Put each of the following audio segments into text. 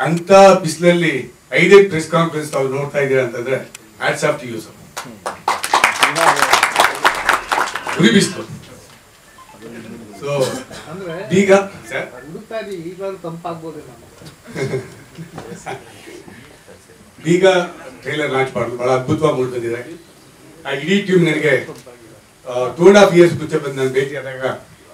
ಅಂತ ಬಿಸಿಲಲ್ಲಿ ಐದೈದು ಪ್ರೆಸ್ ಕಾನ್ಫರೆನ್ಸ್ ತಾವು ನೋಡ್ತಾ ಇದ್ದೀರಾ ಅಂತಂದ್ರೆ hats off to you sir ಉರಿ ಬಿಸಿಲು ಸೊ ಅಂದ್ರೆ ಬೀಗ ಸರ್ ಹುಡುಕ್ತಾ ಇದ್ದೀವಿ ಈಗಲಾದ್ರೂ ತಂಪಾಗ್ಬೋದು ನಾನು ಬೀಗ ಟ್ರೈಲರ್ ಲಾಂಚ್ ಮಾಡೋದು ಬಹಳ ಅದ್ಭುತವಾಗಿ ಮೂಡಿ ಬಂದಿದೆ ಆ ಇಡೀ ಟೀಮ್ ನನಗೆ ಟೂ ಅಂಡ್ ಹಾಫ್ ಇಯರ್ಸ್ ಮುಂಚೆ ಬಂದು ನಾನು ಭೇಟಿ ಆದಾಗ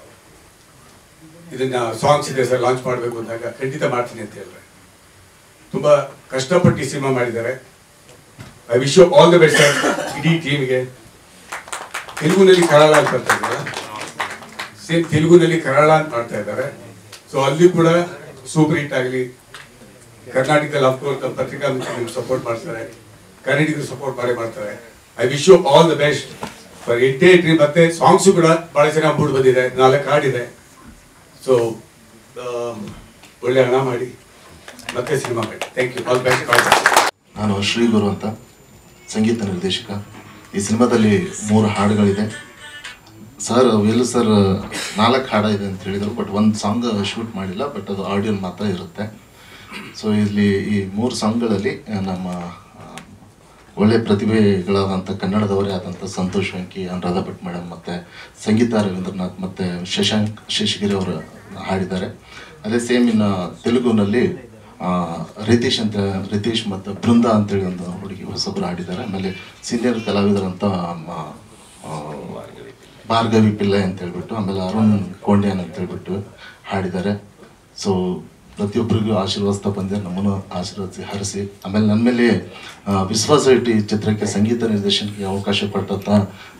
ಇದನ್ನ ಸಾಂಗ್ಸ್ ಇದೆ ಸರ್ ಲಾಂಚ್ ಮಾಡಬೇಕು ಅಂದಾಗ ಖಂಡಿತ ಮಾಡ್ತೀನಿ ಅಂತ ಹೇಳಿದ್ರೆ ತುಂಬಾ ಕಷ್ಟಪಟ್ಟು ಈ ಸಿನಿಮಾ ಮಾಡಿದ್ದಾರೆ I wish you all the best ಇಡೀ ಟೀಮ್ಗೆ ತೆಲುಗುನಲ್ಲಿ ಕರಾಳ ಅಂತ ಬರ್ತಾ ಇದ್ದಾರೆ ಸೇಮ್ ತೆಲುಗುನಲ್ಲಿ ಕರಾಳ ಅಂತ ಮಾಡ್ತಾ ಇದ್ದಾರೆ ಸೊ ಅಲ್ಲಿ ಕೂಡ ಸೂಪರ್ ಹಿಟ್ ಆಗಲಿ ಕರ್ನಾಟಕದಲ್ಲಿ ಅಫ್ಕೋರ್ಸ್ ನಮ್ಮ ಪತ್ರಿಕಾ ಮಿತ್ರರು ಸಪೋರ್ಟ್ ಮಾಡ್ತಾರೆ ಕನ್ನಡಿಗರು ಸಪೋರ್ಟ್ ಮಾಡೇ ಮಾಡ್ತಾರೆ I wish you all the best for entire team ಮತ್ತೆ ಸಾಂಗ್ಸು ಕೂಡ ಬಹಳ ಚೆನ್ನಾಗಿ ಮೂಡ್ ಬಂದಿದೆ ನಾಲ್ಕು ಹಾಡಿದೆ ಸೊ ಒಳ್ಳೆ ಹಣ ಮಾಡಿ ಮತ್ತೆ ಸಿನಿಮಾ ಮಾಡಿ ಥ್ಯಾಂಕ್ ಯು ಆಲ್ ಬೆಸ್ಟ್ ನಾನು ಶ್ರೀ ಗುರು ಅಂತ ಸಂಗೀತ ನಿರ್ದೇಶಕ ಈ ಸಿನಿಮಾದಲ್ಲಿ ಮೂರು ಹಾಡುಗಳಿದೆ ಸರ್ ವೇಲು ಸರ್ ನಾಲ್ಕು ಹಾಡ ಇದೆ ಅಂತ ಹೇಳಿದರು ಬಟ್ ಒಂದು ಸಾಂಗ್ ಶೂಟ್ ಮಾಡಿಲ್ಲ ಬಟ್ ಅದು ಆಡಿಯೋ ಮಾತ್ರ ಇರುತ್ತೆ ಸೊ ಇಲ್ಲಿ ಈ ಮೂರು ಸಾಂಗ್ಗಳಲ್ಲಿ ನಮ್ಮ ಆ, ಒಳ್ಳೆ ಪ್ರತಿಭೆಗಳಾದಂಥ ಕನ್ನಡದವರೇ ಆದಂಥ ಸಂತೋಷ್ ವೆಂಕಿ ಅನುರಾಧ ಭಟ್ ಮೇಡಮ್ ಮತ್ತು ಸಂಗೀತ ರವೀಂದ್ರನಾಥ್ ಮತ್ತು ಶಶಾಂಕ್ ಶೇಷಗಿರಿ ಅವರು ಹಾಡಿದ್ದಾರೆ ಅದೇ ಸೇಮ್ ಇನ್ನು ತೆಲುಗುನಲ್ಲಿ ಆ, ರಿತೀಶ್ ಅಂತ ರಿತೀಶ್ ಮತ್ತು ಬೃಂದ ಅಂತೇಳಿ ಒಂದು ಹುಡುಗಿ ಹೊಸಬ್ರು ಹಾಡಿದ್ದಾರೆ ಆಮೇಲೆ ಸೀನಿಯರ್ ಕಲಾವಿದರಂತ ಮ- ಆ, ಭಾರ್ಗವಿ ಪಿಲ್ಲೈ ಅಂತ ಹೇಳ್ಬಿಟ್ಟು ಆಮೇಲೆ ಅರುಣ್ ಕೋಂಡ್ಯಾನ್ ಅಂತ ಹೇಳ್ಬಿಟ್ಟು ಹಾಡಿದ್ದಾರೆ ಸೊ ಪ್ರತಿಯೊಬ್ಬರಿಗೂ ಆಶೀರ್ವದಿಸ್ತಾ ಬಂದೆ ನಮ್ಮನ್ನು ಆಶೀರ್ವದಿಸಿ ಹರಿಸಿ ಆಮೇಲೆ ನನ್ನ ಮೇಲೆ ಆ, ವಿಶ್ವಾಸ ಇಟ್ಟು ಈ ಚಿತ್ರಕ್ಕೆ ಸಂಗೀತ ನಿರ್ದೇಶನಕ್ಕೆ ಅವಕಾಶ ಕೊಟ್ಟಂತ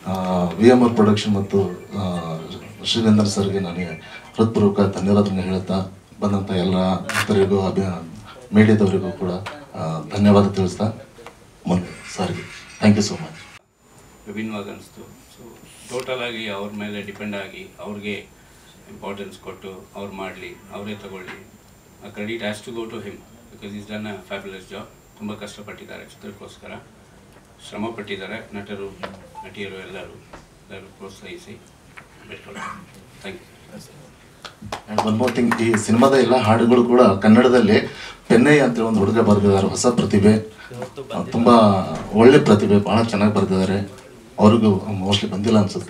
ವಿ ಎಮ್ ಆರ್ ಪ್ರೊಡಕ್ಷನ್ ಮತ್ತು ಆ, ಶ್ರೀರೇಂದ್ರ ಸರ್ಗೆ ನನಗೆ ಹೃತ್ಪೂರ್ವಕ ಧನ್ಯವಾದಗಳನ್ನು ಹೇಳ್ತಾ ಬಂದಂಥ ಎಲ್ಲ ಭಕ್ತರಿಗೂ ಅಭಿ ಮೀಡಿಯಾದವರಿಗೂ ಕೂಡ ಆ, ಧನ್ಯವಾದ ತಿಳಿಸ್ತಾ ಮುಂದೆ ಸರ್ಗೆ ಥ್ಯಾಂಕ್ ಯು ಸೋ ಮಚ್ ವಿಭಿನ್ನವಾಗಿ ಅನಿಸ್ತು ಸೊ ಟೋಟಲ್ ಆಗಿ ಅವ್ರ ಮೇಲೆ ಡಿಪೆಂಡ್ ಆಗಿ ಅವ್ರಿಗೆ ಇಂಪಾರ್ಟೆನ್ಸ್ ಕೊಟ್ಟು ಅವ್ರು ಮಾಡಲಿ ಅವರೇ ತಗೊಳ್ಳಿ ಆ credit has to go to him because is done a fabulous job ತುಂಬ ಕಷ್ಟಪಟ್ಟಿದ್ದಾರೆ ಚಿತ್ರಕ್ಕೋಸ್ಕರ ಶ್ರಮ ಪಟ್ಟಿದ್ದಾರೆ ನಟರು ನಟಿಯರು ಎಲ್ಲರೂ ಎಲ್ಲರೂ ಪ್ರೋತ್ಸಾಹಿಸಿ ಬಿಟ್ಕೊಳ್ತಾರೆ thank you and one more thing ಈ ಸಿನಿಮಾದ ಎಲ್ಲ ಹಾಡುಗಳು ಕೂಡ ಕನ್ನಡದಲ್ಲಿ ಪೆನ್ನಯ್ಯ ಅಂತೇಳಿ ಒಂದು ಹುಡುಗ ಬರೆದಿದ್ದಾರೆ ಹೊಸ ಪ್ರತಿಭೆ ಆ, ತುಂಬಾ ಒಳ್ಳೆ ಪ್ರತಿಭೆ ಬಹಳ ಚೆನ್ನಾಗಿ ಬರೆದಿದ್ದಾರೆ ಅವ್ರಿಗೂ ಮೋಸ್ಟ್ಲಿ ಬಂದಿಲ್ಲ ಅನ್ಸುತ್ತೆ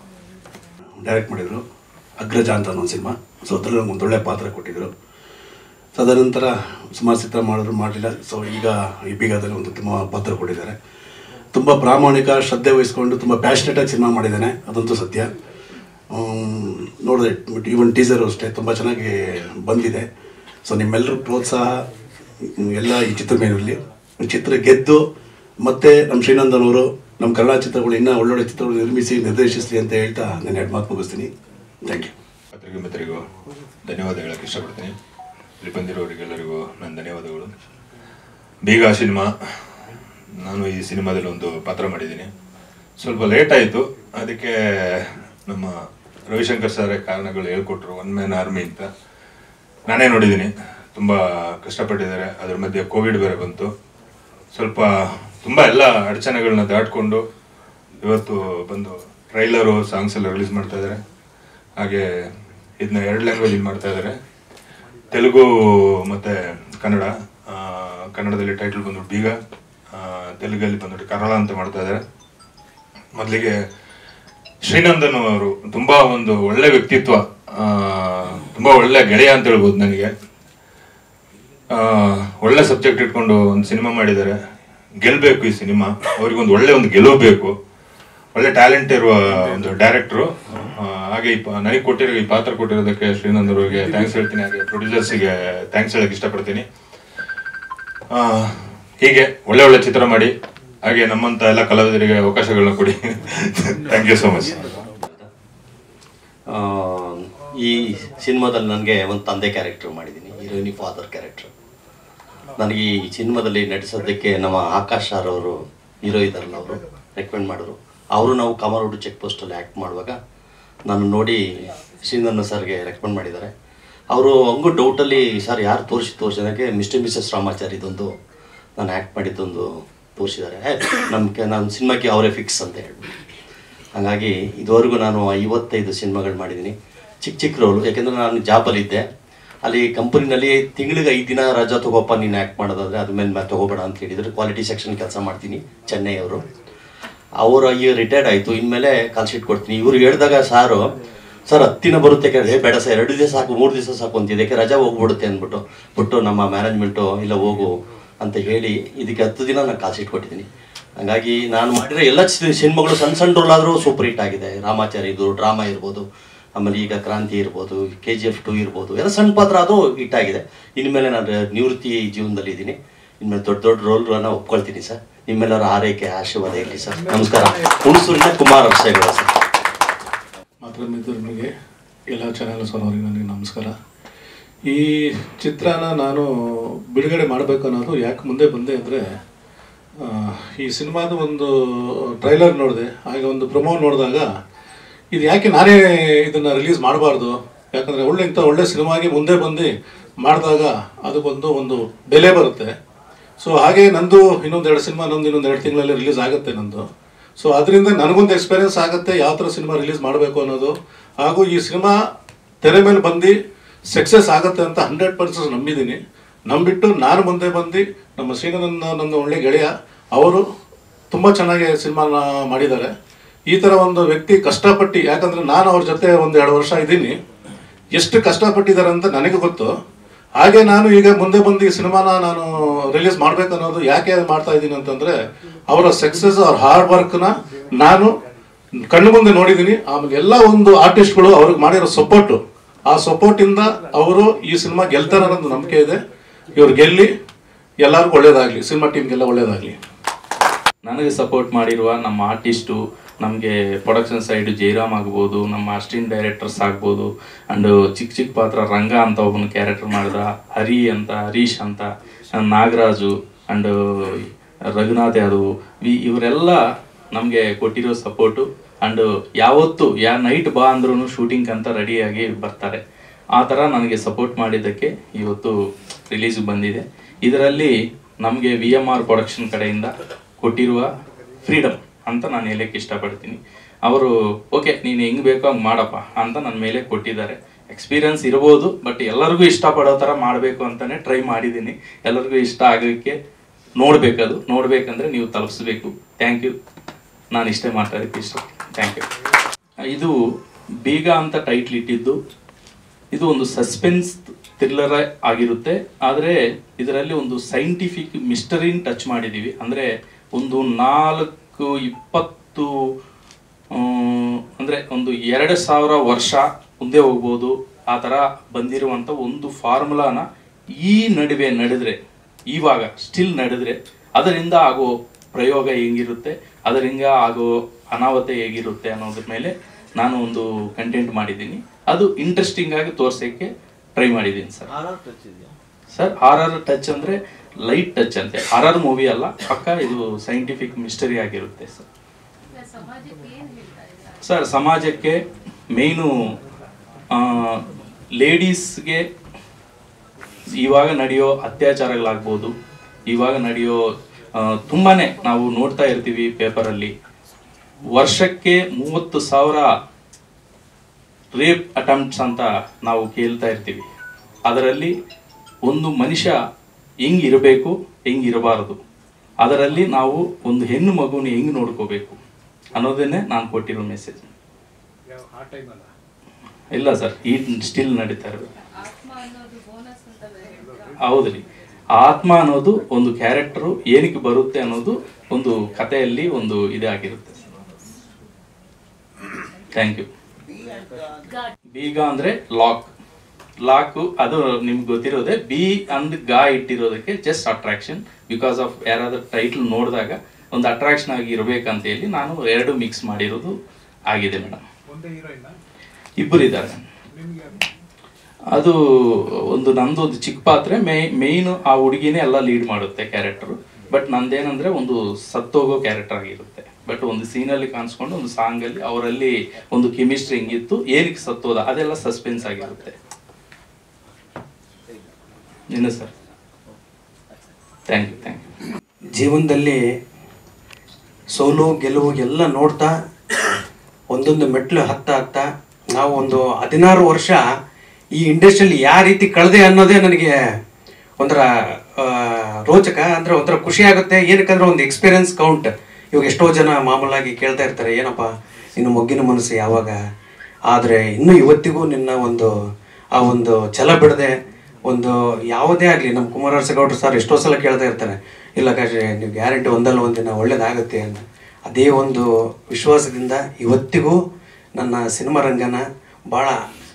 ಡೈರೆಕ್ಟ್ ಮಾಡಿದರು ಅಗ್ರಜ ಅಂತ ಒಂದು ಸಿನಿಮಾ ಸೊ ಅದರಲ್ಲಿ ಒಂದು ಒಳ್ಳೆ ಪಾತ್ರ ಕೊಟ್ಟಿದ್ದರು ಸೊ ಅದನಂತರ ಸುಮಾರು ಚಿತ್ರ ಮಾಡಿದ್ರು ಮಾಡಲಿಲ್ಲ ಸೊ ಈಗ ಈ ಬೀಗದಲ್ಲಿ ಒಂದು ತುಂಬ ಪಾತ್ರ ಕೊಟ್ಟಿದ್ದಾರೆ ತುಂಬ ಪ್ರಾಮಾಣಿಕ ಶ್ರದ್ಧೆ ವಹಿಸ್ಕೊಂಡು ತುಂಬ ಪ್ಯಾಷನೇಟಾಗಿ ಸಿನಿಮಾ ಮಾಡಿದ್ದಾನೆ ಅದಂತೂ ಸತ್ಯ ಆಮ್, ನೋಡಿದೆ ಬಟ್ ಈವನ್ ಟೀಸರು ಅಷ್ಟೇ ತುಂಬ ಚೆನ್ನಾಗಿ ಬಂದಿದೆ ಸೊ ನಿಮ್ಮೆಲ್ಲರೂ ಪ್ರೋತ್ಸಾಹ ಮ್, ಎಲ್ಲ ಈ ಚಿತ್ರ ಮೇಲಿರಲಿ ಈ ಚಿತ್ರ ಗೆದ್ದು ಮತ್ತೆ ನಮ್ಮ ಶ್ರೀನಂದನ್ ಅವರು ನಮ್ಮ ಕನ್ನಡ ಚಿತ್ರಗಳು ಇನ್ನೂ ಒಳ್ಳೊಳ್ಳೆ ಚಿತ್ರಗಳು ನಿರ್ಮಿಸಿ ನಿರ್ದೇಶಿಸಲಿ ಅಂತ ಹೇಳ್ತಾ ನಾನು ಎರಡು ಮಾತು ಮುಗಿಸ್ತೀನಿ ಥ್ಯಾಂಕ್ ಯು ಪತ್ರಿಕೆ ಮಿತ್ರರಿಗೂ ಧನ್ಯವಾದ ಹೇಳಕ್ಕೆ ಇಷ್ಟಪಡ್ತೀನಿ ಇಲ್ಲಿ ಬಂದಿರೋರಿಗೆಲ್ಲರಿಗೂ ನನ್ನ ಧನ್ಯವಾದಗಳು ಬೀಗ ಸಿನಿಮಾ ನಾನು ಈ ಸಿನಿಮಾದಲ್ಲಿ ಒಂದು ಪಾತ್ರ ಮಾಡಿದ್ದೀನಿ ಸ್ವಲ್ಪ ಲೇಟ್ ಆಯಿತು ಅದಕ್ಕೆ ನಮ್ಮ ರವಿಶಂಕರ್ ಸರ್ ಕಾರಣಗಳು ಹೇಳ್ಕೊಟ್ರು ಒನ್ ಮ್ಯಾನ್ ಆರ್ಮಿ ಅಂತ ನಾನೇ ನೋಡಿದ್ದೀನಿ ತುಂಬ ಕಷ್ಟಪಟ್ಟಿದ್ದಾರೆ ಅದ್ರ ಮಧ್ಯೆ ಕೋವಿಡ್ ಬೇರೆ ಬಂತು ಸ್ವಲ್ಪ ತುಂಬ ಎಲ್ಲ ಅಡಚಣೆಗಳನ್ನ ದಾಟ್ಕೊಂಡು ಇವತ್ತು ಬಂದು ಟ್ರೈಲರು ಸಾಂಗ್ಸ್ ಎಲ್ಲ ರಿಲೀಸ್ ಮಾಡ್ತಾ ಇದ್ದಾರೆ ಹಾಗೆ ಇದನ್ನ ಎರಡು ಲ್ಯಾಂಗ್ವೇಜ್ ಮಾಡ್ತಾ ಇದ್ದಾರೆ ತೆಲುಗು ಮತ್ತು ಕನ್ನಡ ಆ, ಕನ್ನಡದಲ್ಲಿ ಟೈಟಲ್ ಬಂದ್ಬಿಟ್ಟು ಬೀಗ ಆ, ತೆಲುಗಲ್ಲಿ ಬಂದ್ಬಿಟ್ಟು ಕರಾಳ ಅಂತ ಮಾಡ್ತಾ ಇದ್ದಾರೆ ಮೊದಲಿಗೆ ಶ್ರೀನಂದನ್ ಅವರು ತುಂಬಾ ಒಂದು ಒಳ್ಳೆ ವ್ಯಕ್ತಿತ್ವ ಆ, ತುಂಬಾ ಒಳ್ಳೆ ಗೆಳೆಯ ಅಂತ ಹೇಳ್ಬೋದು ನನಗೆ ಆ, ಒಳ್ಳೆ ಸಬ್ಜೆಕ್ಟ್ ಇಟ್ಕೊಂಡು ಒಂದು ಸಿನಿಮಾ ಮಾಡಿದ್ದಾರೆ ಗೆಲ್ಬೇಕು ಈ ಸಿನಿಮಾ ಅವ್ರಿಗೆ ಒಂದು ಒಳ್ಳೆ ಒಂದು ಗೆಲುವು ಬೇಕು ಒಳ್ಳೆ ಟ್ಯಾಲೆಂಟ್ ಇರುವ ಒಂದು ಡೈರೆಕ್ಟ್ರು ಹಾಗೆ ಈ ಪ- ನನಗೆ ಕೊಟ್ಟಿರೋ ಈ ಪಾತ್ರ ಕೊಟ್ಟಿರೋದಕ್ಕೆ ಶ್ರೀನಂದ್ ಅವರಿಗೆ ಥ್ಯಾಂಕ್ಸ್ ಹೇಳ್ತೀನಿ ಹಾಗೆ ಪ್ರೊಡ್ಯೂಸರ್ಸಿಗೆ ಥ್ಯಾಂಕ್ಸ್ ಹೇಳಕ್ ಇಷ್ಟಪಡ್ತೀನಿ ಆ, ಹೀಗೆ ಒಳ್ಳೆ ಒಳ್ಳೆ ಚಿತ್ರ ಮಾಡಿ ಹಾಗೆ ನಮ್ಮಂತ ಎಲ್ಲ ಕಲಾವಿದರಿಗೆ ಅವಕಾಶಗಳನ್ನ ಕೊಡಿ ಥ್ಯಾಂಕ್ ಯು ಸೋ ಮಚ್ ಆ, ಈ ಸಿನಿಮಾದಲ್ಲಿ ನನಗೆ ಒಂದು ತಂದೆ ಕ್ಯಾರೆಕ್ಟರ್ ಮಾಡಿದ್ದೀನಿ ಹೀರೋಯಿನಿ ಫಾದರ್ ಕ್ಯಾರೆಕ್ಟರ್ ನನಗೆ ಈ ಸಿನಿಮಾದಲ್ಲಿ ನಟಿಸೋದಕ್ಕೆ ನಮ್ಮ ಆಕಾಶ್ ಸರ್ ಅವರು ಹೀರೋ ಇದ್ದಾರಲ್ಲ ಅವರು ರೆಕಮೆಂಡ್ ಮಾಡಿದ್ರು ಅವರು ನಾವು ಕಮರೋಡು ಚೆಕ್ ಪೋಸ್ಟಲ್ಲಿ ಆ್ಯಕ್ಟ್ ಮಾಡುವಾಗ ನಾನು ನೋಡಿ ಶ್ರೀನಂದ ಸರ್ಗೆ ರೆಕಮೆಂಡ್ ಮಾಡಿದ್ದಾರೆ ಅವರು ಹಂಗೂ ಡೌಟಲ್ಲಿ ಸರ್ ಯಾರು ತೋರಿಸಿ ತೋರಿಸಿದಾಗೆ ಮಿಸ್ಟರ್ ಮಿಸಸ್ ರಾಮಾಚಾರಿ ಇದೊಂದು ನಾನು ಆ್ಯಕ್ಟ್ ಮಾಡಿದ್ದೊಂದು ತೋರಿಸಿದ್ದಾರೆ ನಮಗೆ ನನ್ನ ಸಿನಿಮಾಕ್ಕೆ ಅವರೇ ಫಿಕ್ಸ್ ಅಂತ ಹೇಳ್ಬಿಟ್ಟು ಹಾಗಾಗಿ ಇದುವರೆಗೂ ನಾನು ಐವತ್ತೈದು ಸಿನಿಮಾಗಳು ಮಾಡಿದ್ದೀನಿ ಚಿಕ್ಕ ಚಿಕ್ಕ ರೋಲು ಯಾಕೆಂದರೆ ನಾನು ಜಾಬಲ್ಲಿದ್ದೆ ಅಲ್ಲಿ ಕಂಪನಿನಲ್ಲಿ ತಿಂಗಳಿಗೆ ಐದು ದಿನ ರಜಾ ತಗೋಪ್ಪ ನೀನು ಆ್ಯಕ್ಟ್ ಮಾಡೋದಾದ್ರೆ ಅದ್ರ ಮೇಲೆ ಮೇಲೆ ತಗೋಬೇಡ ಅಂತ ಹೇಳಿದ್ರು ಕ್ವಾಲಿಟಿ ಸೆಕ್ಷನ್ ಕೆಲಸ ಮಾಡ್ತೀನಿ ಚೆನ್ನೈ ಅವರು ಅವರು ಈಗ ರಿಟೈರ್ಡ್ ಆಯಿತು ಇನ್ಮೇಲೆ ಕಾಲ್ ಶೀಟ್ ಕೊಡ್ತೀನಿ ಇವ್ರು ಹೇಳಿದಾಗ ಸಾರು ಸರ್ ಹತ್ತಿನ ಬರುತ್ತೆ ಕೇಳಿದೆ "ಏ, ಬೇಡ ಸರ್ ಎರಡು ದಿವಸ ಸಾಕು ಮೂರು ದಿವಸ ಸಾಕು ಅಂತಿದೆ ಯಾಕೆ ರಜಾ ಹೋಗ್ಬಿಡುತ್ತೆ ಅಂದ್ಬಿಟ್ಟು ಬಿಟ್ಟು ನಮ್ಮ ಮ್ಯಾನೇಜ್ಮೆಂಟು ಇಲ್ಲ ಹೋಗು ಅಂತ ಹೇಳಿ ಇದಕ್ಕೆ ಹತ್ತು ದಿನ ನಾನು ಕಾಲ್ ಶೀಟ್ ಕೊಟ್ಟಿದ್ದೀನಿ ಹಾಗಾಗಿ ನಾನು ಮಾಡಿರೋ ಎಲ್ಲ ಸಿ- ಸಿನಿಮಾಗಳು ಸಣ್ಣ ಸಣ್ಣ ರೋಲ್ ಆದರೂ ಸೂಪರ್ ಹಿಟ್ ಆಗಿದೆ ರಾಮಾಚಾರಿ ಇದು ಡ್ರಾಮಾ ಇರ್ಬೋದು ಆಮೇಲೆ ಈಗ ಕ್ರಾಂತಿ ಇರ್ಬೋದು ಕೆ ಜಿ ಎಫ್ ಟು ಇರ್ಬೋದು ಎಲ್ಲ ಸಣ್ಣ ಪಾತ್ರ ಅದು ಹಿಟ್ ಆಗಿದೆ ಇನ್ಮೇಲೆ ನಾನು ನಿವೃತ್ತಿ ಜೀವನದಲ್ಲಿ ಇದ್ದೀನಿ ಇನ್ಮೇಲೆ ದೊಡ್ಡ ದೊಡ್ಡ ರೋಲ್ಗಳನ್ನ ಒಪ್ಕೊಳ್ತೀನಿ ಸರ್ ನಿಮ್ಮೆಲ್ಲರ ಆರೈಕೆ ಆಶೀರ್ವಾದ ಇರಲಿ ಸರ್ ನಮಸ್ಕಾರ ಹುಣಸೂರಿನ ಕುಮಾರ್ ಅರ್ಸೇಗೌಡ ಸರ್ ಮಾತ್ರ ಮಿತ್ರನಿಗೆ ಎಲ್ಲ ಚಾನೆಲ್ಸ್ ಅವರಿಗೆ ನನಗೆ ನಮಸ್ಕಾರ ಈ ಚಿತ್ರನ ನಾನು ಬಿಡುಗಡೆ ಮಾಡಬೇಕು ಅನ್ನೋದು ಯಾಕೆ ಮುಂದೆ ಬಂದೆ ಅಂದರೆ ಈ ಸಿನಿಮಾದ ಒಂದು ಟ್ರೈಲರ್ ನೋಡಿದೆ ಆಗ ಒಂದು ಪ್ರೊಮೋ ನೋಡಿದಾಗ ಇದು ಯಾಕೆ ನಾನೇ ಇದನ್ನು ರಿಲೀಸ್ ಮಾಡಬಾರ್ದು ಯಾಕಂದರೆ ಒಳ್ಳೆ ಇಂಥ ಒಳ್ಳೆ ಸಿನಿಮಾಗೆ ಮುಂದೆ ಬಂದು ಮಾಡಿದಾಗ ಅದಕ್ಕೊಂದು ಒಂದು ಬೆಲೆ ಬರುತ್ತೆ ಸೊ ಹಾಗೆ ನಂದು ಇನ್ನೊಂದು ಎರಡು ಸಿನಿಮಾ ನಂದು ಇನ್ನೊಂದು ಎರಡು ತಿಂಗಳಲ್ಲಿ ರಿಲೀಸ್ ಆಗುತ್ತೆ ನಂದು ಸೊ ಅದರಿಂದ ನನಗೊಂದು ಎಕ್ಸ್ಪೀರಿಯನ್ಸ್ ಆಗುತ್ತೆ ಯಾವ ಥರ ಸಿನಿಮಾ ರಿಲೀಸ್ ಮಾಡಬೇಕು ಅನ್ನೋದು ಹಾಗೂ ಈ ಸಿನಿಮಾ ತೆರೆ ಮೇಲೆ ಬಂದು ಸಕ್ಸಸ್ ಆಗುತ್ತೆ ಅಂತ ಹಂಡ್ರೆಡ್ ಪರ್ಸೆಂಟ್ ನಂಬಿದ್ದೀನಿ ನಂಬಿಟ್ಟು ನಾನು ಮುಂದೆ ಬಂದು ನಮ್ಮ ಶ್ರೀನಂದ ನನ್ನ ಒಳ್ಳೆ ಗೆಳೆಯ ಅವರು ತುಂಬ ಚೆನ್ನಾಗಿ ಸಿನಿಮಾನ ಮಾಡಿದ್ದಾರೆ ಈ ಥರ ಒಂದು ವ್ಯಕ್ತಿ ಕಷ್ಟಪಟ್ಟು ಯಾಕಂದರೆ ನಾನು ಅವ್ರ ಜೊತೆ ಒಂದು ಎರಡು ವರ್ಷ ಇದ್ದೀನಿ ಎಷ್ಟು ಕಷ್ಟಪಟ್ಟಿದ್ದಾರೆ ಅಂತ ನನಗೆ ಗೊತ್ತು ಹಾಗೆ ನಾನು ಈಗ ಮುಂದೆ ಬಂದು ಈ ಸಿನಿಮಾನ ನಾನು ರಿಲೀಸ್ ಮಾಡ್ಬೇಕು ಅನ್ನೋದು ಯಾಕೆ ಮಾಡ್ತಾ ಇದ್ದೀನಿ ಅಂತಂದ್ರೆ ಅವರ ಸಕ್ಸಸ್ ಅವ್ರ ಹಾರ್ಡ್ ವರ್ಕ್ನ ನಾನು ಕಣ್ಣು ಮುಂದೆ ನೋಡಿದ್ದೀನಿ ಆಮೇಲೆ ಎಲ್ಲ ಒಂದು ಆರ್ಟಿಸ್ಟ್ಗಳು ಅವ್ರಿಗೆ ಮಾಡಿರೋ ಸಪೋರ್ಟು ಆ ಸಪೋರ್ಟಿಂದ ಅವರು ಈ ಸಿನಿಮಾ ಗೆಲ್ತಾರೆ ಅನ್ನೋದು ನಂಬಿಕೆ ಇದೆ ಇವ್ರು ಗೆಲ್ಲಿ ಎಲ್ಲರಿಗೂ ಒಳ್ಳೇದಾಗಲಿ ಸಿನಿಮಾ ಟೀಮ್ಗೆಲ್ಲ ಒಳ್ಳೇದಾಗಲಿ ನನಗೆ ಸಪೋರ್ಟ್ ಮಾಡಿರುವ ನಮ್ಮ ಆರ್ಟಿಸ್ಟು ನಮಗೆ ಪ್ರೊಡಕ್ಷನ್ ಸೈಡ್ ಜಯರಾಮ್ ಆಗ್ಬೋದು ನಮ್ಮ ಅಸಿಸ್ಟೆಂಟ್ ಡೈರೆಕ್ಟರ್ಸ್ ಆಗ್ಬೋದು ಆ್ಯಂಡ್ ಚಿಕ್ಕ ಚಿಕ್ಕ ಪಾತ್ರ ರಂಗ ಅಂತ ಒಬ್ಬನ ಕ್ಯಾರೆಕ್ಟರ್ ಮಾಡಿದ ಹರಿ ಅಂತ ಹರೀಶ್ ಅಂತ and ನಾಗರಾಜು ಆ್ಯಂಡ್ ರಘುನಾಥ್ ಯಾದವ್ ಈ- ಇವರೆಲ್ಲ ನಮಗೆ ಕೊಟ್ಟಿರೋ ಸಪೋರ್ಟು ಆ್ಯಂಡ್ ಯಾವತ್ತು ಯಾ ನೈಟ್ ಬಾ ಅಂದ್ರೂ ಶೂಟಿಂಗ್ ಅಂತ ರೆಡಿಯಾಗಿ ಬರ್ತಾರೆ ಆ ಥರ ನನಗೆ ಸಪೋರ್ಟ್ ಮಾಡಿದ್ದಕ್ಕೆ ಇವತ್ತು ರಿಲೀಸ್ ಬಂದಿದೆ ಇದರಲ್ಲಿ ನಮಗೆ ವಿ ಎಮ್ ಆರ್ ಪ್ರೊಡಕ್ಷನ್ ಕಡೆಯಿಂದ ಕೊಟ್ಟಿರುವ ಫ್ರೀಡಮ್ ಅಂತ ನಾನು ಹೇಳಕ್ಕೆ ಇಷ್ಟಪಡ್ತೀನಿ ಅವರು ಓಕೆ ನೀನು ಹೆಂಗ್ ಬೇಕೋ ಹಂಗೆ ಮಾಡಪ್ಪ ಅಂತ ನನ್ನ ಮೇಲೆ ಕೊಟ್ಟಿದ್ದಾರೆ ಎಕ್ಸ್ಪೀರಿಯನ್ಸ್ ಇರ್ಬೋದು ಬಟ್ ಎಲ್ಲರಿಗೂ ಇಷ್ಟಪಡೋ ಥರ ಮಾಡಬೇಕು ಅಂತಾನೆ ಟ್ರೈ ಮಾಡಿದ್ದೀನಿ ಎಲ್ಲರಿಗೂ ಇಷ್ಟ ಆಗೋಕ್ಕೆ ನೋಡಬೇಕದು ನೋಡಬೇಕಂದ್ರೆ ನೀವು ತಲುಪಿಸ್ಬೇಕು ಥ್ಯಾಂಕ್ ಯು ನಾನು ಇಷ್ಟೇ ಮಾತಾಡೋಕ್ಕೆ ಇಷ್ಟ ಥ್ಯಾಂಕ್ ಯು ಇದು ಬೀಗ ಅಂತ ಟೈಟ್ಲ್ ಇಟ್ಟಿದ್ದು ಇದು ಒಂದು ಸಸ್ಪೆನ್ಸ್ ಥ್ರಿಲ್ಲರ್ ಆಗಿರುತ್ತೆ ಆದರೆ ಇದರಲ್ಲಿ ಒಂದು ಸೈಂಟಿಫಿಕ್ ಮಿಸ್ಟರಿನ್ ಟಚ್ ಮಾಡಿದ್ದೀವಿ ಅಂದರೆ ಒಂದು ನಾಲ್ಕು ಇಪ್ಪತ್ತು ಆ, ಅಂದ್ರೆ ಒಂದು ಎರಡು ಸಾವಿರ ವರ್ಷ ಮುಂದೆ ಹೋಗ್ಬೋದು ಆ ಥರ ಬಂದಿರುವಂಥ ಒಂದು ಫಾರ್ಮುಲಾನ ಈ ನಡುವೆ ನಡೆದ್ರೆ ಇವಾಗ ಸ್ಟಿಲ್ ನಡೆದ್ರೆ ಅದರಿಂದ ಆಗೋ ಪ್ರಯೋಗ ಹೇಗಿರುತ್ತೆ ಅದರಿಂದ ಆಗೋ ಅನಾಹುತ ಹೇಗಿರುತ್ತೆ ಅನ್ನೋದ್ರ ಮೇಲೆ ನಾನು ಒಂದು ಕಂಟೆಂಟ್ ಮಾಡಿದ್ದೀನಿ ಅದು ಇಂಟ್ರೆಸ್ಟಿಂಗ್ ಆಗಿ ತೋರ್ಸೋಕ್ಕೆ ಟ್ರೈ ಮಾಡಿದ್ದೀನಿ sir sir R R touch ಅಂದ್ರೆ ಲೈಟ್ ಟಚ್ ಅಂತೆ ಆರ್ ಆರ್ ಮೂವಿ ಅಲ್ಲ ಪಕ್ಕ ಇದು ಸೈಂಟಿಫಿಕ್ ಮಿಸ್ಟರಿ ಆಗಿರುತ್ತೆ ಸರ್ ಸರ್ ಸಮಾಜಕ್ಕೆ ಮೇಯ್ನು ಲೇಡೀಸ್ಗೆ ಇವಾಗ ನಡೆಯೋ ಅತ್ಯಾಚಾರಗಳಾಗ್ಬೋದು ಇವಾಗ ನಡೆಯೋ ಆ, ತುಂಬಾನೇ ನಾವು ನೋಡ್ತಾ ಇರ್ತೀವಿ ಪೇಪರಲ್ಲಿ ವರ್ಷಕ್ಕೆ ಮೂವತ್ತು ಸಾವಿರ ರೇಪ್ ಅಟೆಂಪ್ಟ್ಸ್ ಅಂತ ನಾವು ಕೇಳ್ತಾ ಇರ್ತೀವಿ ಅದರಲ್ಲಿ ಒಂದು ಮನುಷ್ಯ ಹೆಂಗ್ ಇರಬೇಕು ಹೆಂಗ್ ಇರಬಾರದು ಅದರಲ್ಲಿ ನಾವು ಒಂದು ಹೆಣ್ಣು ಮಗುನ ಹೆಂಗ್ ನೋಡ್ಕೋಬೇಕು ಅನ್ನೋದನ್ನೇ ನಾನು ಕೊಟ್ಟಿರೋ ಮೆಸೇಜ್ ಯಾವ ಆ ಟೈಮ್ ಅಲ್ಲ ಇಲ್ಲ ಸರ್ ಈ ಸ್ಟಿಲ್ ನಡೀತಾ ಇರಬೇಕು ಹೌದ್ರಿ ಆತ್ಮ ಅನ್ನೋದು ಒಂದು ಕ್ಯಾರೆಕ್ಟರ್ ಏನಕ್ಕೆ ಬರುತ್ತೆ ಅನ್ನೋದು ಒಂದು ಕಥೆಯಲ್ಲಿ ಒಂದು ಇದಾಗಿರುತ್ತೆ ಥ್ಯಾಂಕ್ ಯು ಬೀಗ ಅಂದ್ರೆ ಲಾಕ್ ಲಾಕ್ ಅದು ನಿಮ್ಗೆ ಗೊತ್ತಿರೋದೆ ಬಿ ಅಂದ್ ಗಾ ಇಟ್ಟಿರೋದಕ್ಕೆ ಜಸ್ಟ್ ಅಟ್ರಾಕ್ಷನ್ ಬಿಕಾಸ್ ಆಫ್ ಯಾರಾದ್ರೂ ಟೈಟ್ಲ್ ನೋಡಿದಾಗ ಒಂದು ಅಟ್ರಾಕ್ಷನ್ ಆಗಿ ಇರ್ಬೇಕಂತ ಹೇಳಿ ನಾನು ಎರಡು ಮಿಕ್ಸ್ ಮಾಡಿರೋದು ಆಗಿದೆ ಮೇಡಮ್ ಒಂದೇ ಹೀರೋಯಿನ್ ಇಬ್ಬರು ಇದ್ದಾರೆ ನಿಮ್ಗೆ ಅದು ಒಂದು ನಂದು ಒಂದು ಚಿಕ್ಕ ಪಾತ್ರೆ ಮೇ ಮೇಯ್ನ್ ಆ ಹುಡುಗಿನೇ ಎಲ್ಲ ಲೀಡ್ ಮಾಡುತ್ತೆ ಕ್ಯಾರೆಕ್ಟರ್ ಬಟ್ ನಂದೇನಂದ್ರೆ ಒಂದು ಸತ್ತೋಗೋ ಕ್ಯಾರೆಕ್ಟರ್ ಆಗಿರುತ್ತೆ ಬಟ್ ಒಂದು ಸೀನಲ್ಲಿ ಕಾಣಿಸ್ಕೊಂಡು ಒಂದು ಸಾಂಗ್ ಅಲ್ಲಿ ಅವರಲ್ಲಿ ಒಂದು ಕೆಮಿಸ್ಟ್ರಿ ಹೆಂಗಿತ್ತು ಏನಕ್ಕೆ ಸತ್ತೋದ ಅದೆಲ್ಲ ಸಸ್ಪೆನ್ಸ್ ಆಗಿರುತ್ತೆ ಇನ್ನು sir thank you thank you ಜೀವನದಲ್ಲಿ ಸೋಲು ಗೆಲುವು ಎಲ್ಲ ನೋಡ್ತಾ ಒಂದೊಂದು ಮೆಟ್ಲು ಹತ್ತ ಹತ್ತ ನಾವು ಒಂದು ಹದಿನಾರು ವರ್ಷ ಈ ಇಂಡಸ್ಟ್ರಿಯಲ್ಲಿ ಯಾವ ರೀತಿ ಕಳೆದೆ ಅನ್ನೋದೇ ನನಗೆ ಒಂಥರ ಆ, ರೋಚಕ ಅಂದ್ರೆ ಒಂಥರ ಖುಷಿ ಆಗುತ್ತೆ ಏನಕ್ಕಂದ್ರೆ ಒಂದು ಎಕ್ಸ್ಪೀರಿಯನ್ಸ್ ಕೌಂಟ್ ಇವಾಗ ಎಷ್ಟೋ ಜನ ಮಾಮೂಲಾಗಿ ಕೇಳ್ತಾ ಇರ್ತಾರೆ ಏನಪ್ಪ ಇನ್ನು ಮೊಗ್ಗಿನ ಮನಸ್ಸು ಯಾವಾಗ ಆದರೆ ಇನ್ನೂ ಇವತ್ತಿಗೂ ನಿನ್ನ ಒಂದು ಆ ಒಂದು ಛಲ ಬಿಡದೆ ಒಂದು ಯಾವುದೇ ಆಗಲಿ ನಮ್ಮ ಕುಮಾರಸ್ವಾಮಿ ಸರ್ ಎಷ್ಟೋ ಸಲ ಕೇಳ್ತಾ ಇರ್ತಾರೆ ಇಲ್ಲ ಕಾಶಿ ನೀವು ಗ್ಯಾರಂಟಿ ಒಂದಲ್ಲ ಒಂದಿನ ಒಳ್ಳೇದಾಗುತ್ತೆ ಅಂತ ಅದೇ ಒಂದು ವಿಶ್ವಾಸದಿಂದ ಇವತ್ತಿಗೂ ನನ್ನ ಸಿನಿಮಾ ರಂಗನ ಭಾಳ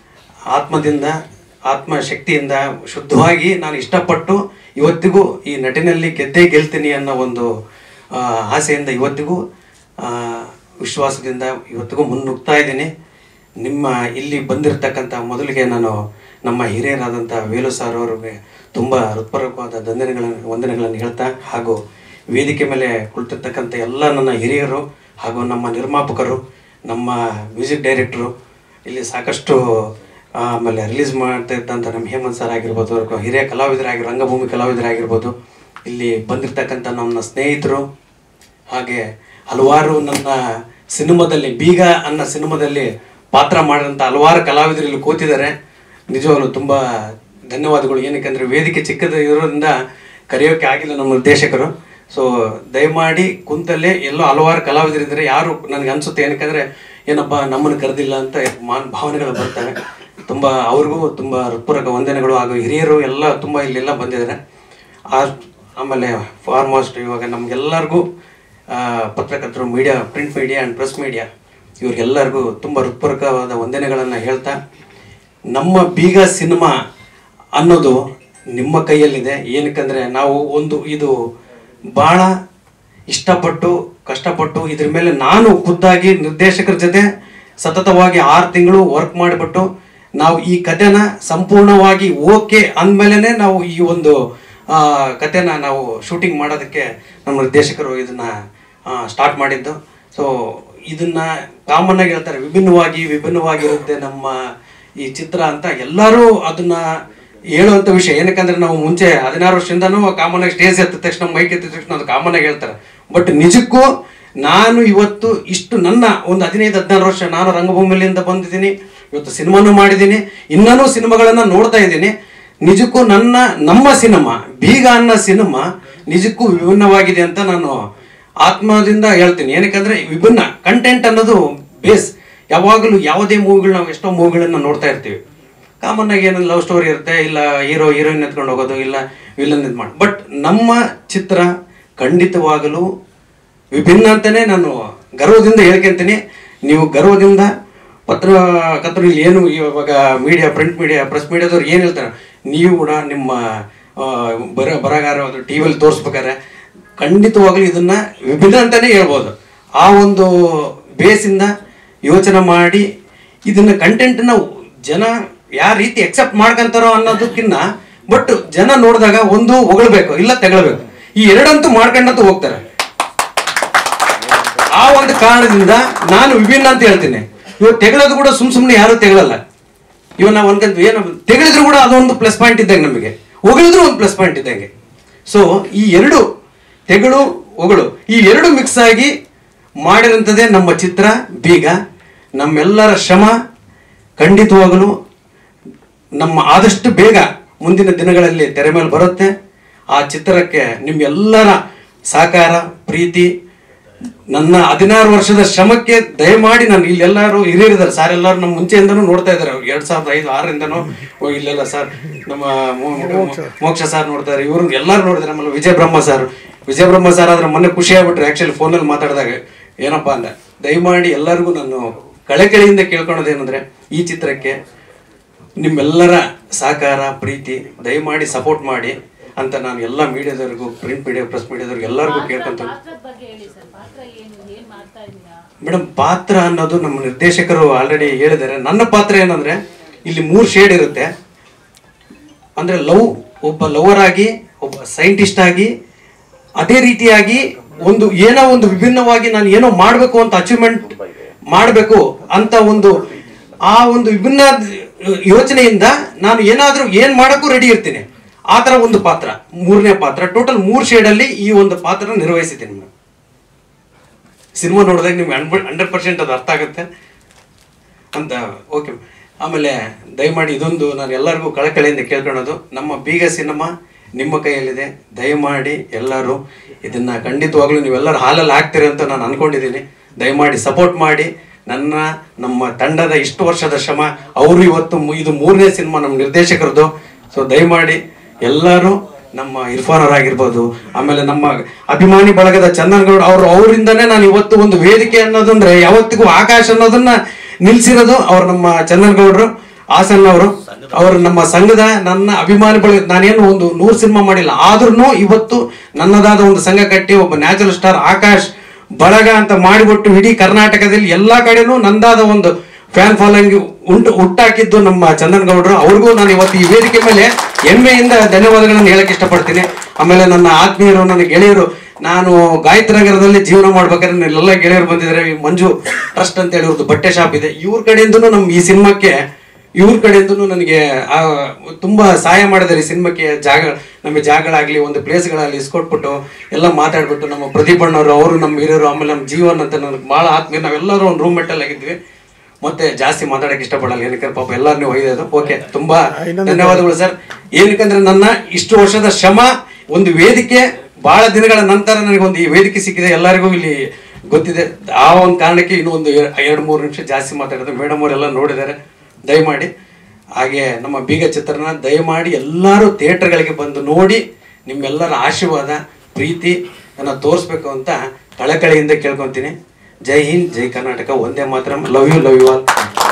ಆತ್ಮದಿಂದ ಆತ್ಮಶಕ್ತಿಯಿಂದ ಶುದ್ಧವಾಗಿ ನಾನು ಇಷ್ಟಪಟ್ಟು ಇವತ್ತಿಗೂ ಈ ನಟಿನಲ್ಲಿ ಗೆದ್ದೇ ಗೆಲ್ತೀನಿ ಅನ್ನೋ ಒಂದು ಆ, ಆಸೆಯಿಂದ ಇವತ್ತಿಗೂ ಆ, ವಿಶ್ವಾಸದಿಂದ ಇವತ್ತಿಗೂ ಮುನ್ನುಗ್ತಾ ಇದ್ದೀನಿ ನಿಮ್ಮ ಇಲ್ಲಿ ಬಂದಿರತಕ್ಕಂಥ ಮೊದಲಿಗೆ ನಾನು ನಮ್ಮ ಹಿರಿಯರಾದಂಥ ವೇಲು ಸಾರ್ ಅವರಿಗೆ ತುಂಬ ಹೃತ್ಪೂರ್ವಕವಾದ ವಂದನೆಗಳನ್ನು ವಂದನೆಗಳನ್ನು ಹೇಳ್ತಾ ಹಾಗೂ ವೇದಿಕೆ ಮೇಲೆ ಕುಳಿತಿರ್ತಕ್ಕಂಥ ಎಲ್ಲ ನನ್ನ ಹಿರಿಯರು ಹಾಗೂ ನಮ್ಮ ನಿರ್ಮಾಪಕರು ನಮ್ಮ ಮ್ಯೂಸಿಕ್ ಡೈರೆಕ್ಟ್ರು ಇಲ್ಲಿ ಸಾಕಷ್ಟು ಆ, ಆಮೇಲೆ ರಿಲೀಸ್ ಮಾಡ್ತಾ ಇದ್ದಂಥ ನಮ್ಮ ಹೇಮಂತ್ ಸರ್ ಆಗಿರ್ಬೋದು ಅಥವಾ ಹಿರಿಯ ಕಲಾವಿದರಾಗಿ ರಂಗಭೂಮಿ ಕಲಾವಿದರಾಗಿರ್ಬೋದು ಇಲ್ಲಿ ಬಂದಿರತಕ್ಕಂಥ ನನ್ನ ಸ್ನೇಹಿತರು ಹಾಗೆ ಹಲವಾರು ನನ್ನ ಸಿನಿಮಾದಲ್ಲಿ ಬೀಗ ಅನ್ನೋ ಸಿನಿಮಾದಲ್ಲಿ ಪಾತ್ರ ಮಾಡಿದಂಥ ಹಲವಾರು ಕಲಾವಿದರು ಇಲ್ಲಿ ಕೂತಿದ್ದಾರೆ ನಿಜವಾಗ್ಲೂ ತುಂಬ ಧನ್ಯವಾದಗಳು ಏನಕ್ಕೆ ವೇದಿಕೆ ಚಿಕ್ಕದ ಇರೋದ್ರಿಂದ ಕರೆಯೋಕೆ ಆಗಿಲ್ಲ ನಮ್ಮ ನಿರ್ದೇಶಕರು ಸೊ ದಯಮಾಡಿ ಕುಂತಲ್ಲೇ ಎಲ್ಲೋ ಹಲವಾರು ಕಲಾವಿದರಿದ್ದಾರೆ ಯಾರು ನನಗೆ ಅನ್ಸುತ್ತೆ ಏನಕ್ಕಂದ್ರೆ ಏನಪ್ಪ ನಮ್ಮನ್ನು ಕರೆದಿಲ್ಲ ಅಂತ ಮಾನ್ ಭಾವನೆಗಳು ಬರ್ತವೆ ತುಂಬ ಅವ್ರಿಗೂ ತುಂಬ ಹೃತ್ಪೂರ್ವಕ ವಂದನೆಗಳು ಹಾಗೂ ಹಿರಿಯರು ಎಲ್ಲ ತುಂಬ ಇಲ್ಲೆಲ್ಲ ಬಂದಿದ್ದಾರೆ ಆ ಆಮೇಲೆ ಫಾರ್ಮೋಸ್ಟ್ ಇವಾಗ ನಮಗೆಲ್ಲರಿಗೂ ಪತ್ರಕರ್ತರು media print media and press media ಇವ್ರಿಗೆಲ್ಲರಿಗೂ ತುಂಬ ಹೃತ್ಪೂರ್ವಕವಾದ ವಂದನೆಗಳನ್ನು ಹೇಳ್ತಾ ನಮ್ಮ ಬೀಗ ಸಿನಿಮಾ ಅನ್ನೋದು ನಿಮ್ಮ ಕೈಯಲ್ಲಿದೆ ಏನಕ್ಕಂದರೆ ನಾವು ಒಂದು ಇದು ಭಾಳ ಇಷ್ಟಪಟ್ಟು ಕಷ್ಟಪಟ್ಟು ಇದ್ರ ಮೇಲೆ ನಾನು ಖುದ್ದಾಗಿ ನಿರ್ದೇಶಕರ ಜೊತೆ ಸತತವಾಗಿ ಆರು ತಿಂಗಳು ವರ್ಕ್ ಮಾಡಿಬಿಟ್ಟು ನಾವು ಈ ಕಥೆನ ಸಂಪೂರ್ಣವಾಗಿ ಓಕೆ ಅಂದಮೇಲೆ ನಾವು ಈ ಒಂದು ಆ, ಕಥೆನ ನಾವು ಶೂಟಿಂಗ್ ಮಾಡೋದಕ್ಕೆ ನಮ್ಮ ನಿರ್ದೇಶಕರು ಇದನ್ನ ಸ್ಟಾರ್ಟ್ ಮಾಡಿದ್ದು ಸೊ ಇದನ್ನ ಕಾಮನ್ ಆಗಿ ಹೇಳ್ತಾರೆ ವಿಭಿನ್ನವಾಗಿ ವಿಭಿನ್ನವಾಗಿರುತ್ತೆ ನಮ್ಮ ಈ ಚಿತ್ರ ಅಂತ ಎಲ್ಲರೂ ಅದನ್ನ ಹೇಳುವಂತ ವಿಷಯ ಏನಕ್ಕಂದ್ರೆ ನಾವು ಮುಂಚೆ ಹದಿನಾರು ವರ್ಷದಿಂದನೂ ಕಾಮನ್ ಆಗಿ ಸ್ಟೇಜ್ ಎತ್ತಿದ ತಕ್ಷಣ ಮೈಕ್ ಎತ್ತಿದ ತಕ್ಷಣ ಅದು ಕಾಮನ್ ಆಗಿ ಹೇಳ್ತಾರೆ ಬಟ್ ನಿಜಕ್ಕೂ ನಾನು ಇವತ್ತು ಇಷ್ಟು ನನ್ನ ಒಂದು ಹದಿನೈದು ಹದಿನಾರು ವರ್ಷ ನಾನು ರಂಗಭೂಮಿಯಿಂದ ಬಂದಿದ್ದೀನಿ ಇವತ್ತು ಸಿನಿಮಾನು ಮಾಡಿದ್ದೀನಿ ಇನ್ನೂ ಸಿನಿಮಾಗಳನ್ನ ನೋಡ್ತಾ ಇದ್ದೀನಿ ನಿಜಕ್ಕೂ ನನ್ನ ನಮ್ಮ ಸಿನಿಮಾ ಬೀಗ ಅನ್ನೋ ಸಿನಿಮಾ ನಿಜಕ್ಕೂ ವಿಭಿನ್ನವಾಗಿದೆ ಅಂತ ನಾನು ಆತ್ಮದಿಂದ ಹೇಳ್ತೀನಿ ಏನಕ್ಕಂದ್ರೆ ವಿಭಿನ್ನ ಕಂಟೆಂಟ್ ಅನ್ನೋದು ಬೇಸ್ ಯಾವಾಗಲೂ ಯಾವುದೇ ಮೂವಿಗಳು ನಾವು ಎಷ್ಟೋ ಮೂವಿಗಳನ್ನ ನೋಡ್ತಾ ಇರ್ತೀವಿ ಕಾಮನ್ ಆಗಿ ಏನೋ ಲವ್ ಸ್ಟೋರಿ ಇರುತ್ತೆ ಇಲ್ಲ ಹೀರೋ ಹೀರೋಯಿನ್ ಎತ್ಕೊಂಡು ಹೋಗೋದು ಇಲ್ಲ ವಿಲನ್ ಇದು ಮಾಡಿ ಬಟ್ ನಮ್ಮ ಚಿತ್ರ ಖಂಡಿತವಾಗಲೂ ವಿಭಿನ್ನ ಅಂತಾನೆ ನಾನು ಗರ್ವದಿಂದ ಹೇಳ್ಕೊಂತೀನಿ ನೀವು ಗರ್ವದಿಂದ ಪತ್ರಕರ್ತರು ಇಲ್ಲಿ ಏನು ಇವಾಗ ಮೀಡಿಯಾ ಪ್ರಿಂಟ್ ಮೀಡಿಯಾ ಪ್ರೆಸ್ ಮೀಡಿಯಾದವ್ರು ಏನು ಹೇಳ್ತಾರೆ ನೀವು ಕೂಡ ನಿಮ್ಮ ಆ, ಬರ ಬರಗಾರ ಟಿ ವಿಯಲ್ಲಿ ತೋರಿಸ್ಬೇಕಾದ್ರೆ ಖಂಡಿತವಾಗ್ಲೂ ಇದನ್ನ ವಿಭಿನ್ನ ಅಂತಾನೆ ಹೇಳ್ಬೋದು ಆ ಒಂದು ಬೇಸಿಂದ ಯೋಚನೆ ಮಾಡಿ ಇದನ್ನ ಕಂಟೆಂಟ್ನ ಜನ ಯಾವ ರೀತಿ ಎಕ್ಸೆಪ್ಟ್ ಮಾಡ್ಕೊಂತಾರೋ ಅನ್ನೋದಕ್ಕಿಂತ ಬಟ್ ಜನ ನೋಡಿದಾಗ ಒಂದು ಹೊಗಳ್ಬೇಕು ಇಲ್ಲ ತೆಗಳಬೇಕು ಈ ಎರಡಂತೂ ಮಾಡ್ಕೊಂಡಂತೂ ಹೋಗ್ತಾರೆ ಆ ಒಂದು ಕಾರಣದಿಂದ ನಾನು ವಿಭಿನ್ನ ಅಂತ ಹೇಳ್ತೀನಿ ಇವಾಗ ತೆಗಳೋದು ಕೂಡ ಸುಮ್ ಸುಮ್ಮನೆ ಯಾರು ತೆಗಳಲ್ಲ ಇವಾಗ ನಾವು ಅನ್ಕೊಂತೀವಿ ಏನು ತೆಗಳಿದ್ರು ಕೂಡ ಅದೊಂದು ಪ್ಲಸ್ ಪಾಯಿಂಟ್ ಇದ್ದಂಗೆ ನಮಗೆ ಹೊಗಳಿದ್ರು ಒಂದು ಪ್ಲಸ್ ಪಾಯಿಂಟ್ ಇದ್ದಂಗೆ ಸೊ ಈ ಎರಡು ತೆಗಳು ಹೊಗಳು ಈ ಎರಡು ಮಿಕ್ಸ್ ಆಗಿ ಮಾಡಿದಂಥದ್ದೇ ನಮ್ಮ ಚಿತ್ರ ಬೀಗ ನಮ್ಮೆಲ್ಲರ ಶ್ರಮ ಖಂಡಿತವಾಗಲು ನಮ್ಮ ಆದಷ್ಟು ಬೇಗ ಮುಂದಿನ ದಿನಗಳಲ್ಲಿ ತೆರೆ ಮೇಲೆ ಬರುತ್ತೆ ಆ ಚಿತ್ರಕ್ಕೆ ನಿಮ್ಮೆಲ್ಲರ ಸಹಕಾರ ಪ್ರೀತಿ ನನ್ನ ಹದಿನಾರು ವರ್ಷದ ಶ್ರಮಕ್ಕೆ ದಯಮಾಡಿ ನಾನು ಇಲ್ಲೆಲ್ಲರೂ ಹಿರಿಯರಿದ್ದಾರೆ ಸರ್ ಎಲ್ಲರೂ ನಮ್ಮ ಮುಂಚೆಯಿಂದನೂ ನೋಡ್ತಾ ಇದ್ದಾರೆ ಎರಡ್ ಸಾವಿರದ ಐದು ಆರರಿಂದನೂ ಓ ಇಲ್ಲೆಲ್ಲ ಸರ್ ನಮ್ಮ ಮೋ- ಮೋ- ಮೋಕ್ಷ ಸರ್ ನೋಡ್ತಾರೆ ಇವರು ಎಲ್ಲರೂ ನೋಡಿದ್ರೆ ಆಮೇಲೆ ವಿಜಯ ಬ್ರಹ್ಮ ಸರ್ ವಿಜಯ ಬ್ರಹ್ಮ ಸರ್ ಆದ್ರೆ ಮೊನ್ನೆ ಖುಷಿ ಆಗ್ಬಿಟ್ರೆ ಆಕ್ಚುಲಿ ಫೋನಲ್ಲಿ ಮಾತಾಡಿದಾಗ ಏನಪ್ಪಾ ಅಂದ ದಯಮಾಡಿ ಎಲ್ಲರಿಗೂ ನಾನು ಕಳೆಕಳೆಯಿಂದ ಕೇಳ್ಕೊಳೋದೇನಂದ್ರೆ ಈ ಚಿತ್ರಕ್ಕೆ ನಿಮ್ಮೆಲ್ಲರ ಸಹಕಾರ ಪ್ರೀತಿ ದಯಮಾಡಿ ಸಪೋರ್ಟ್ ಮಾಡಿ ಅಂತ ನಾನು ಎಲ್ಲ ಮೀಡಿಯಾದವ್ರಿಗೂ ಪ್ರಿಂಟ್ ಮೀಡಿಯಾ ಪ್ರೆಸ್ ಮೀಡಿಯಾದವ್ರಿಗೆ ಎಲ್ಲರಿಗೂ ಕೇಳ್ಕೊಂತ ಪಾತ್ರದ ಬಗ್ಗೆ ಹೇಳಿ ಸರ್ ಪಾತ್ರ ಏನು ಏನ್ ಮಾಡ್ತಾ ಇದೀರಾ ಮೇಡಮ್ ಪಾತ್ರ ಅನ್ನೋದು ನಮ್ಮ ನಿರ್ದೇಶಕರು ಆಲ್ರೆಡಿ ಹೇಳಿದ್ದಾರೆ ನನ್ನ ಪಾತ್ರ ಏನಂದ್ರೆ ಇಲ್ಲಿ ಮೂರು ಶೇಡ್ ಇರುತ್ತೆ ಅಂದ್ರೆ ಲವ್ ಒಬ್ಬ ಲವರ್ ಆಗಿ ಒಬ್ಬ ಸೈಂಟಿಸ್ಟ್ ಆಗಿ ಅದೇ ರೀತಿಯಾಗಿ ಒಂದು ಏನೋ ಒಂದು ವಿಭಿನ್ನವಾಗಿ ನಾನು ಏನೋ ಮಾಡಬೇಕು ಅಂತ ಅಚೀವ್ಮೆಂಟ್ ಮಾಡಬೇಕು ಅಂತ ಒಂದು ಆ ಒಂದು ವಿಭಿನ್ನ ಯೋಚನೆಯಿಂದ ನಾನು ಏನಾದರೂ ಏನ್ ಮಾಡಕ್ಕೂ ರೆಡಿ ಇರ್ತೀನಿ ಆ ಥರ ಒಂದು ಪಾತ್ರ ಮೂರನೇ ಪಾತ್ರ ಟೋಟಲ್ ಮೂರು ಶೇಡಲ್ಲಿ ಈ ಒಂದು ಪಾತ್ರ ನಿರ್ವಹಿಸಿದ್ದೀನಿ ಮೇಡಮ್ ಸಿನಿಮಾ ನೋಡಿದಾಗ ನಿಮ್ಗೆ ಹಂಡ್ರೆಡ್ ಪರ್ಸೆಂಟ್ ಅದು ಅರ್ಥ ಆಗುತ್ತೆ ಅಂತ ಓಕೆ ಆಮೇಲೆ ದಯಮಾಡಿ ಇದೊಂದು ನಾನು ಎಲ್ಲರಿಗೂ ಕಳಕಳಿಯಿಂದ ಕೇಳ್ಕೊಳ್ಳೋದು ನಮ್ಮ ಬೀಗ ಸಿನಿಮಾ ನಿಮ್ಮ ಕೈಯಲ್ಲಿದೆ ದಯಮಾಡಿ ಎಲ್ಲರೂ ಇದನ್ನ ಖಂಡಿತವಾಗ್ಲೂ ನೀವೆಲ್ಲರೂ ಹಾಲಲ್ಲಿ ಹಾಕ್ತೀರಿ ಅಂತ ನಾನು ಅನ್ಕೊಂಡಿದ್ದೀನಿ ದಯಮಾಡಿ ಸಪೋರ್ಟ್ ಮಾಡಿ ನನ್ನ ನಮ್ಮ ತಂಡದ ಇಷ್ಟು ವರ್ಷದ ಶ್ರಮ ಅವರು ಇವತ್ತು ಮು- ಇದು ಮೂರನೇ ಸಿನಿಮಾ ನಮ್ಮ ನಿರ್ದೇಶಕರದು ಸೊ ದಯಮಾಡಿ ಎಲ್ಲರೂ ನಮ್ಮ ಇರ್ಫಾನ್ ಅವರಾಗಿರ್ಬೋದು ಆಮೇಲೆ ನಮ್ಮ ಅಭಿಮಾನಿ ಬಳಗದ ಚಂದನ್ಗೌಡ ಅವರು ಅವರಿಂದನೇ ನಾನು ಇವತ್ತು ಒಂದು ವೇದಿಕೆ ಅನ್ನೋದಂದ್ರೆ ಯಾವತ್ತಿಗೂ ಆಕಾಶ ಅನ್ನೋದನ್ನ ನಿಲ್ಸಿರೋದು ಅವ್ರು ನಮ್ಮ ಚಂದನ್ಗೌಡರು ಹಾಸನ್ ಅವರು ಅವರು ನಮ್ಮ ಸಂಘದ ನನ್ನ ಅಭಿಮಾನಿ ಬಳಗ ನಾನೇನು ಒಂದು ನೂರು ಸಿನಿಮಾ ಮಾಡಿಲ್ಲ ಆದ್ರೂ ಇವತ್ತು ನನ್ನದಾದ ಒಂದು ಸಂಘ ಕಟ್ಟಿ ಒಬ್ಬ ನ್ಯಾಚುರಲ್ ಸ್ಟಾರ್ ಆಕಾಶ್ ಬಳಗ ಅಂತ ಮಾಡಿಬಿಟ್ಟು ಇಡೀ ಕರ್ನಾಟಕದಲ್ಲಿ ಎಲ್ಲಾ ಕಡೆನೂ ನಂದಾದ ಒಂದು ಫ್ಯಾನ್ ಫಾಲೋಯಿಂಗ್ ಉಂಟು ಹುಟ್ಟಾಕಿದ್ದು ನಮ್ಮ ಚಂದನ್ ಗೌಡರು ಅವ್ರಿಗೂ ನಾನು ಇವತ್ತು ಈ ವೇದಿಕೆ ಮೇಲೆ ಹೆಮ್ಮೆಯಿಂದ ಧನ್ಯವಾದಗಳನ್ನು ಹೇಳಕ್ ಇಷ್ಟಪಡ್ತೀನಿ ಆಮೇಲೆ ನನ್ನ ಆತ್ಮೀಯರು ನನ್ನ ಗೆಳೆಯರು ನಾನು ಗಾಯತ್ರಿ ನಗರದಲ್ಲಿ ಜೀವನ ಮಾಡ್ಬೇಕಾದ್ರೆ ಎಲ್ಲ ಗೆಳೆಯರು ಬಂದಿದ್ದಾರೆ ಈ ಮಂಜು ಟ್ರಸ್ಟ್ ಅಂತ ಹೇಳಿ ಇವ್ರದ್ದು ಬಟ್ಟೆ ಶಾಪ್ ಇದೆ ಇವ್ರ ಕಡೆಯಿಂದನೂ ನಮ್ಮ ಈ ಸಿನಿಮಾಕ್ಕೆ ಇವ್ರ ಕಡೆಯಿಂದನೂ ನನಗೆ ಆ, ತುಂಬಾ ಸಹಾಯ ಮಾಡಿದ್ದಾರೆ ಈ ಸಿನಿಮಾಕ್ಕೆ ಜಾಗ ನಮಗೆ ಜಾಗಗಳಾಗ್ಲಿ ಒಂದು ಪ್ಲೇಸ್ಗಳಾಗಲಿ ಇಸ್ಕೊಟ್ಬಿಟ್ಟು ಎಲ್ಲ ಮಾತಾಡ್ಬಿಟ್ಟು ನಮ್ಮ ಪ್ರದೀಪ್ ಅಣ್ಣವರು ಅವರು ನಮ್ಮ ಹಿರಿಯರು ಆಮೇಲೆ ನಮ್ಮ ಜೀವನ್ ಅಂತ ನನಗೆ ಭಾಳ ಆತ್ಮೀಯ ನಾವೆಲ್ಲರೂ ಒಂದು ರೂಮ್ ಮೆಟ್ಟಲ್ಲಿ ಆಗಿದ್ವಿ ಮತ್ತೆ ಜಾಸ್ತಿ ಮಾತಾಡಕ್ಕೆ ಇಷ್ಟಪಡಲ್ಲ ಏನಕ್ಕೆ ಪಾಪ ಎಲ್ಲಾರನ್ನೂ ಒಯ್ದದು ಓಕೆ ತುಂಬಾ ಧನ್ಯವಾದಗಳು ಸರ್ ಏನಕ್ಕಂದ್ರೆ ನನ್ನ ಇಷ್ಟು ವರ್ಷದ ಶ್ರಮ ಒಂದು ವೇದಿಕೆ ಬಹಳ ದಿನಗಳ ನಂತರ ನನಗೆ ಒಂದು ಈ ವೇದಿಕೆ ಸಿಕ್ಕಿದೆ ಎಲ್ಲರಿಗೂ ಇಲ್ಲಿ ಗೊತ್ತಿದೆ ಆ ಒಂದು ಕಾರಣಕ್ಕೆ ಇನ್ನೂ ಒಂದು ಎ- ಎರಡು ಮೂರು ನಿಮಿಷ ಜಾಸ್ತಿ ಮಾತಾಡಿದ್ರು ಮೇಡಮ್ ಅವರೆಲ್ಲ ನೋಡಿದ್ದಾರೆ ದಯಮಾಡಿ ಹಾಗೆ ನಮ್ಮ ಬೀಗ ಚಿತ್ರನ ದಯಮಾಡಿ ಎಲ್ಲರೂ ಥಿಯೇಟರ್ಗಳಿಗೆ ಬಂದು ನೋಡಿ ನಿಮ್ಮೆಲ್ಲರ ಆಶೀರ್ವಾದ ಪ್ರೀತಿ ಅನ್ನ ತೋರಿಸ್ಬೇಕು ಅಂತ ಕಳಕಳಿಯಿಂದ ಕೇಳ್ಕೊಂತೀನಿ ಜೈ ಹಿಂದ್ ಜೈ ಕರ್ನಾಟಕ ಒಂದೇ ಮಾತ್ರ love you love you all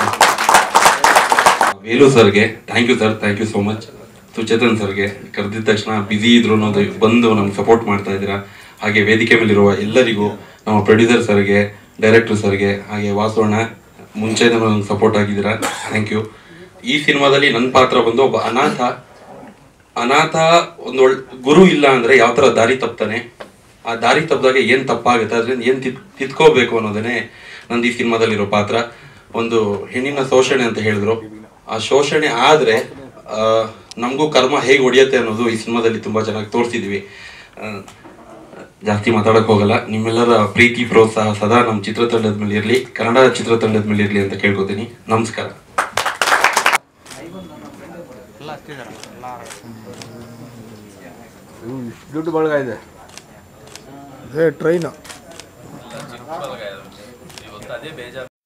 Velu ಸರ್ಗೆ thank you sir thank you so much Suchetan ಸರ್ಗೆ ಕರೆದಿದ ತಕ್ಷಣ ಬ್ಯುಸಿ ಇದ್ರು ಅನ್ನೋದು ಬಂದು ನಮ್ಗೆ ಸಪೋರ್ಟ್ ಮಾಡ್ತಾ ಇದ್ದೀರಾ ಹಾಗೆ ವೇದಿಕೆ ಮೇಲಿರುವ ಎಲ್ಲರಿಗೂ ನಮ್ಮ ಪ್ರೊಡ್ಯೂಸರ್ ಸರ್ಗೆ ಡೈರೆಕ್ಟರ್ ಸರ್ಗೆ ಹಾಗೆ ವಾಸೋಣ ಮುಂಚೆ ನಮಗೆ ಸಪೋರ್ಟ್ ಆಗಿದ್ದೀರಾ ಥ್ಯಾಂಕ್ ಯು ಈ ಸಿನಿಮಾದಲ್ಲಿ ನನ್ನ ಪಾತ್ರ ಬಂದು ಒಬ್ಬ ಅನಾಥ ಅನಾಥ ಒಂದು ಒಳ್ ಗುರು ಇಲ್ಲ ಅಂದ್ರೆ ಯಾವ ತರ ದಾರಿ ತಪ್ತಾನೆ ಆ ದಾರಿ ತಪ್ಪಿದಾಗ ಏನ್ ತಪ್ಪಾಗುತ್ತೆ ಅದ್ರಿಂದ ಏನ್ ತಿದ್ ತಿದ್ಕೋಬೇಕು ಅನ್ನೋದನ್ನೇ ನಂದು ಈ ಸಿನಿಮಾದಲ್ಲಿರೋ ಪಾತ್ರ ಒಂದು ಹೆಣ್ಣಿನ ಶೋಷಣೆ ಅಂತ ಹೇಳಿದ್ರು ಆ ಶೋಷಣೆ ಆದ್ರೆ ಆ, ನಮಗೂ ಕರ್ಮ ಹೇಗೆ ಹೊಡೆಯುತ್ತೆ ಅನ್ನೋದು ಈ ಸಿನಿಮಾದಲ್ಲಿ ತುಂಬಾ ಚೆನ್ನಾಗಿ ತೋರಿಸಿದ್ವಿ ಜಾಸ್ತಿ ಮಾತಾಡಕ್ ಹೋಗಲ್ಲ ನಿಮ್ಮೆಲ್ಲರ ಪ್ರೀತಿ ಪ್ರೋತ್ಸಾಹ ಸದಾ ನಮ್ಮ ಚಿತ್ರತಂಡದ ಮೇಲೆ ಇರಲಿ ಕನ್ನಡ ಚಿತ್ರತಂಡದ ಮೇಲೆ ಇರಲಿ ಅಂತ ಕೇಳ್ಕೊತೀನಿ ನಮಸ್ಕಾರ ದುಡ್ಡು ಬಳಗ ಇದೆ ಅದೇ ಟ್ರೈನು ಇವತ್ತು ಅದೇ ಬೇಜಾರು